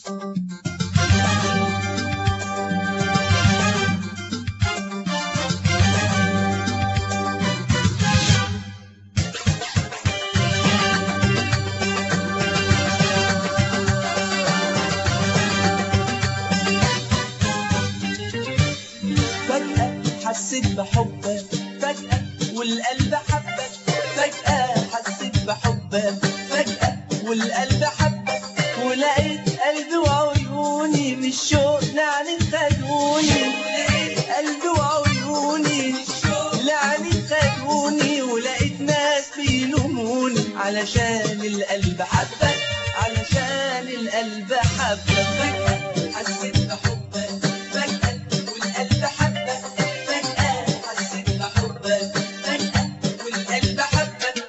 فجأة حسيت بحبك فجأة والقلب حبك فجأة حسيت بحبك فجأة والقلب حبك ولقيت قلبي وعيوني من الشوق لعني خدوني لقيت قلبي وعيوني لعني خدوني ولقيت ناس بيلوموني علشان القلب حبك علشان القلب حبك فجأة حسيت بحبك فجأة والقلب حبك فجأة حسيت بحبك فجأة والقلب حبك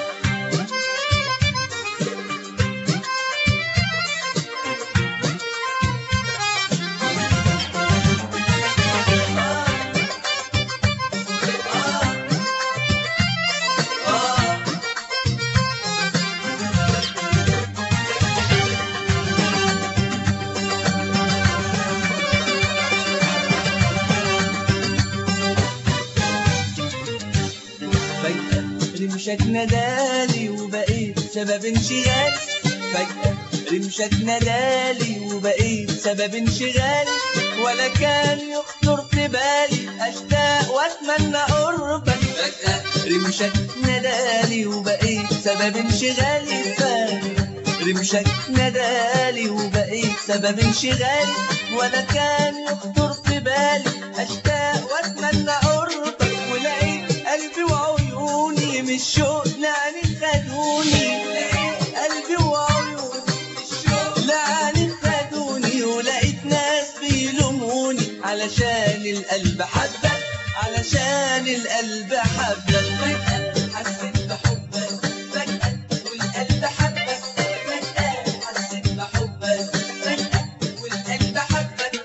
فجأة رمشك ندالي وبقيت سبب انشغالي فجأة رمشك ندالي وبقيت سبب انشغالي ولا كان يخطر في بالي اشتاق واتمنى قربك فجأة رمشك ندالي وبقيت سبب انشغالي فجأة رمشك ندالي وبقيت سبب انشغالي ولا كان يخطر في بالي اشتاق واتمنى قربك ولقيت قلبي وعيوني من الشوق لعني خدوني قلبي وعيوني من الشوق لعني خدوني ولقيت ناس بيلوموني علشان القلب حبك علشان القلب حبك فجأة حسيت بحبك فجأة والقلب حبك فجأة حسيت بحبك فجأة والقلب حبك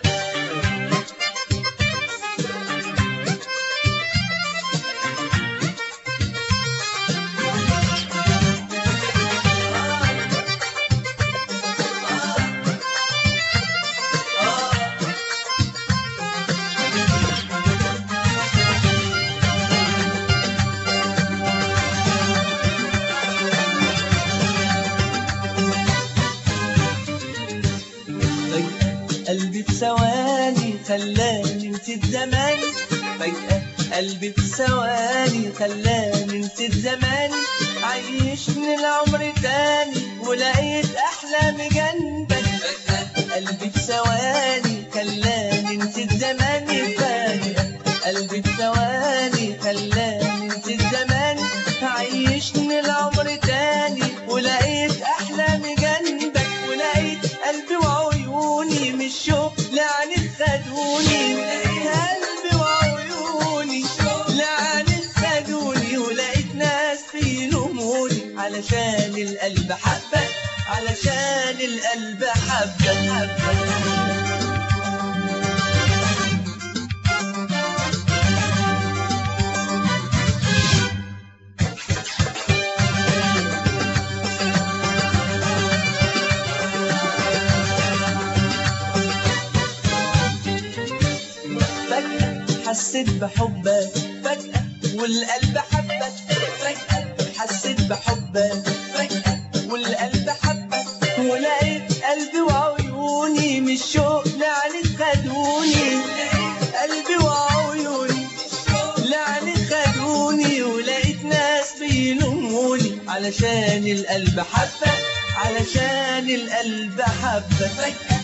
فجأة قلبي في ثواني خلاني نسيت زماني فجأة قلبي في ثواني خلاني نسيت زماني عيشني العمر تاني ولقيت أحلامي جنبك فجأة قلبي في ثواني خلاني نسيت زماني فجأة قلبي في ثواني خلاني نسيت زماني عيشني العمر تاني ولقيت أحلامي جنبك ولقيت قلبي وعيوني من الشوق لعني خدوني قلبي وعيوني لعني خدوني ولقيت ناس بيلوموني علشان القلب حبك علشان القلب حبك حبك فجأة حسيت بحبك فجأة والقلب حبك فجأة حسيت بحبك فجأة والقلب حبك ولقيت قلبي وعيوني من الشوق لعني خدوني قلبي وعيوني لعني خدوني ولقيت ناس بيلوموني علشان القلب حبك علشان القلب حبك فجأة